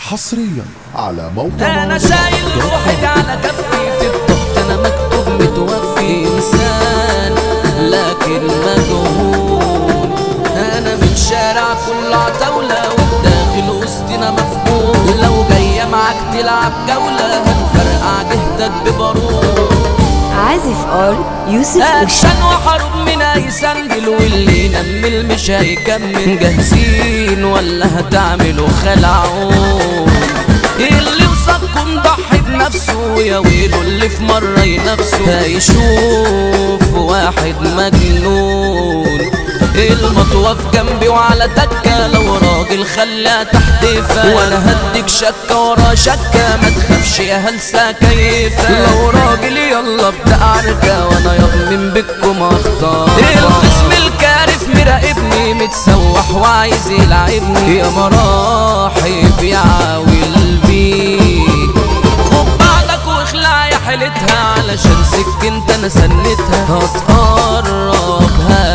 حصريا على موقع انا مهرجانات شايل دوت كوم. روحي على كفي في الضغط انا مكتوب متوفي انسان لكن مجهول انا من شارع كل عتاولة والداخل وسطنا مفقود لو جاية معاك تلعب جولة هنفرقع جهتك ببارود عازف ار يوسف وشا اكشن وحروب من اي سندل واللي ينمل مش هيكمل جاهزين ولا هتعملوا خلعون اللي وصلكم ضحي بنفسه يا ويله اللي في مرة ينافسه هيشوف واحد مجنون المطوة في جنبي وعلى تكة لو راجل خليها تحديفة وانا هديك شكة ورا شكة ما تخافش يا هلسة كيفة لو راجل يلا ابدأ عركة وانا يضمن بكم اختار الخصم الكارف مراقبني متسوح وعايز يلعبني يا مراحب يا عاول بيك خد بعضك واخلع يا حيلتها علشان سكنت انا سنتها هتقرب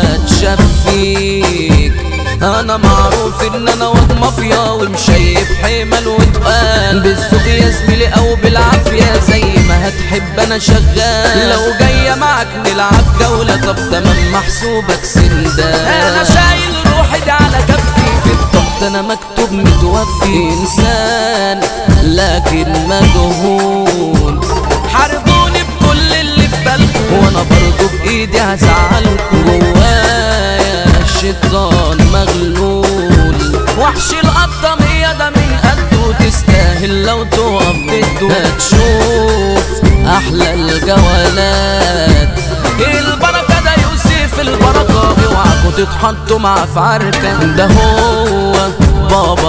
هتشفيك انا معروف ان انا واد مافيا ومشيب حمل وتقال بالذوق يا زميلي او بالعافيه زي ما هتحب انا شغال لو جايه معاك نلعب جوله طب تمام محسوبك سندان انا شايل روحي دي على كفي في الضغط انا مكتوب متوفي انسان لكن مجهول حاربوني بكل اللي في بالكم وانا برضو بايدي هزعلكم جوايا الشيطان مغلول وحش القطامية ده من قده تستاهل لو تقف ضده هتشوف احلى الجولات البركة ده يوسف البركة اوعكوا تتحطوا معاه في عركة ده هو بابا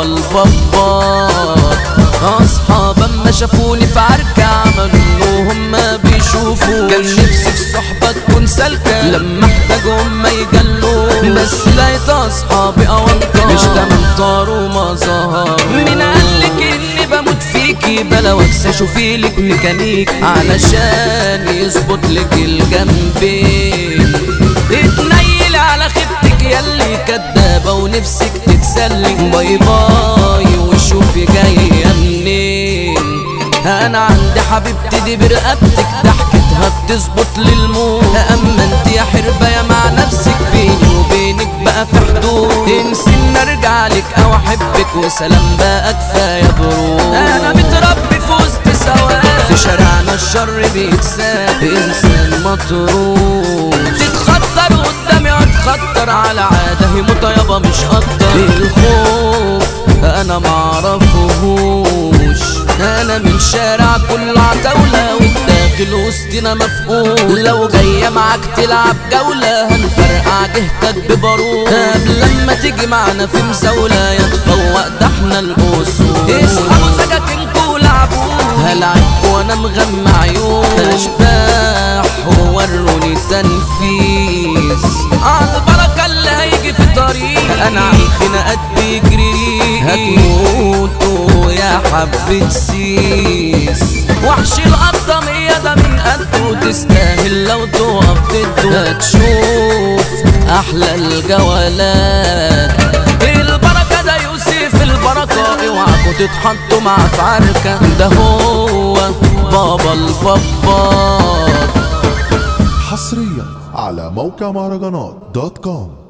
البابا اصحاب اما شافوني في عركة عملوا انهم ما بيشوفوا كان نفسي في صحبة تكون سالكة لما احتاجهم ما يجلوا بس لقيت اصحابي اوانطة مش تمام طار وما ظهر مين قالك اني بموت فيكي بلا واكسة شوفي لك ميكانيك علشان يظبط لك الجنبين اتنيل على خيبتك ياللي كدابة ونفسك تتسلي باي باي وشوفي جاية منين انا عندي حبيبتي دي برقبتك ضحكتها بتظبط للموت اما انت يا حربة يا مع نفسك بيني وبينك بقى في حدود انسي ان ارجع لك او احبك وسلام بقى كفايه برود انا متربي في وسط سواد في شارعنا الشر بيتساب انسان مطرود تتخطر قدامي اتخطر على عاده هي مطيبه مش اكتر الخوف انا معرفهوش انا من شارع كل عتاولة والداخل وسطنا مفقود لو جاية معاك تلعب جولة هنفرقع جهتك ببارود قبل لما تيجي معانا في مزاولة يا تفوق ده احنا الاسود اصحابوا سكاكينكوا ولعبوا هلعبكوا وانا مغمى عيون اشباح ووروني تنفيذ عالبركة اللي هيجي في طريق انا عالخناقات بيجري هتموتوا يا حبة سيس وحش القطامية ده من قده تستاهل لو تقف ضده هتشوف احلى الجولات البركة ده يوسف البركة اوعكوا تتحطوا معاه في عركة ده هو بابا البابا حصريا على موقع مهرجانات دوت كوم